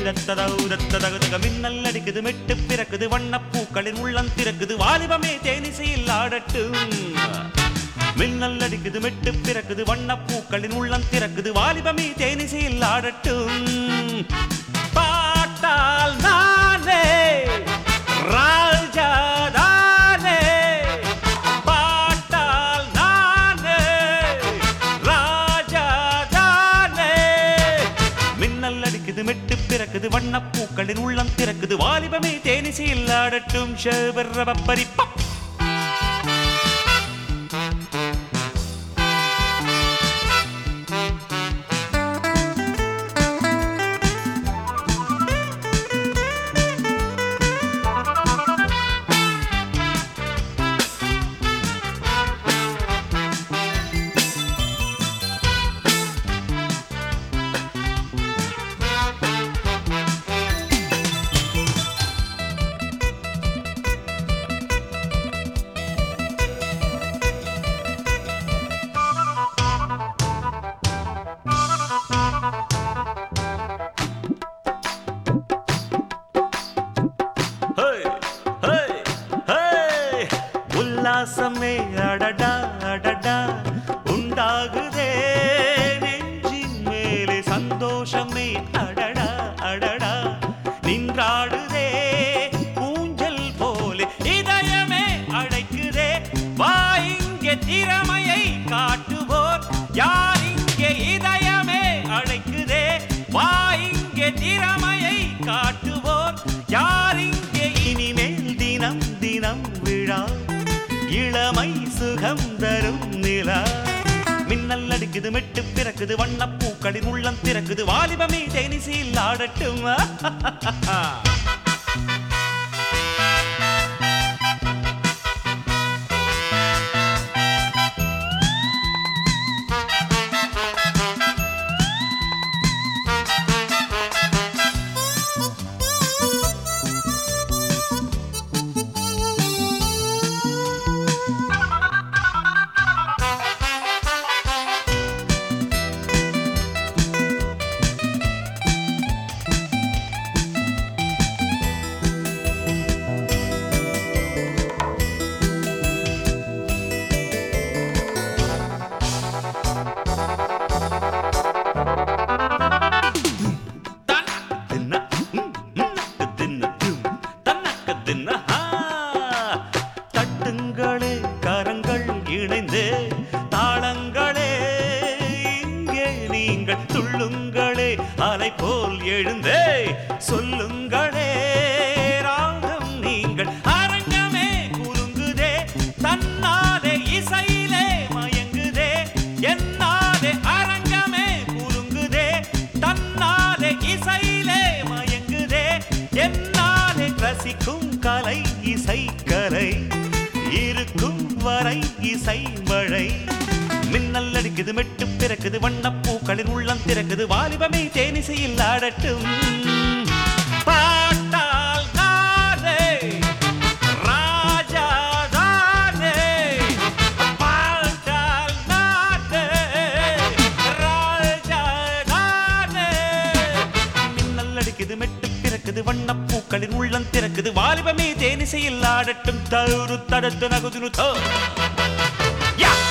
தீரத்ததௌரத்ததகுதக மின்னல் அடிக்குது மெட்டு பிறக்குது வண்ணப்பூக்களின் உள்ளம் திறக்குது வாலிபமே தேனிசையில் ஆடட்டும் மின்னல் அடிக்குது மெட்டு பிறக்குது வண்ணப்பூக்களின் உள்ளம் திறக்குது வாலிபமே தேனிசையில் ஆடட்டும் பாட்டால் நானே ராஜாதானே பாட்டால் நானே ராஜாதானே மின்னல் அடிக்குது மெட்டு பிறக்குது வண்ணப்பூக்களின் உள்ளம் திறக்குது வாலிபமே தேனிசையில் ஆடட்டும் ஷபரபப்பரிப்பம் ஹே, ஹே, ஹே. உல்லாசமே அடடா அடடா உண்டாகுதே நெஞ்சின் மேலே சந்தோஷமே அடடா அடடா நின்றாடுதே ஊஞ்சல் போலே இதயமே அழைக்குதே வா இங்கே திறமையை காட்டுவோர் யார் இங்கே இதயமே அழைக்குதே வா இங்கே திறமையை காட்டுவோர் யார் இங்கே இனிமேல் தினம் தினம் விழா இளமை சுகம் தரும் நிலா மின்னல் அடிக்குது மெட்டு பிறக்குது வண்ணப்பூக்களின் உள்ளம் திறக்குது வாலிபமே தேனிசையில் ஆடட்டும் தின்ன, ம், ம், தின்ன, தும், தன்னக்க தின்ன, ஆ. தட்டுங்களே கரங்கள் இணைந்து தாளங்களே இங்கே நீங்கள் துள்ளுங்களே அலை போல் எழுந்தே சொல்லுங்களே ராகம் நீங்கள் அரங்கமே குலுங்குதே தன்னாலே இசையிலே மயங்குதே என்னாலே அரங்கமே குலுங்குதே தன்னாலே இசையிலே மயங்குதே என்னாலே ரசிக்கும் கலை இசை கலை இருக்கும் வரை இசை மழை மின்னல் அடிக்குது மெட்டு பிறக்குது வண்ணப்பூக்களின் உள்ளம் திறக்குது வாலிபமே தேனிசையில் ஆடட்டும் பாட்டால் நானே ராஜாதானே பாட்டால் நானே ராஜாதானே மின்னல் அடிக்குது மெட்டு பிறக்குது வண்ணப்பூக்களின் உள்ளம் திறக்குது வாலிபமே தேனிசையில் ஆடட்டும் தரு தடத்து நகுதுனு தோ யா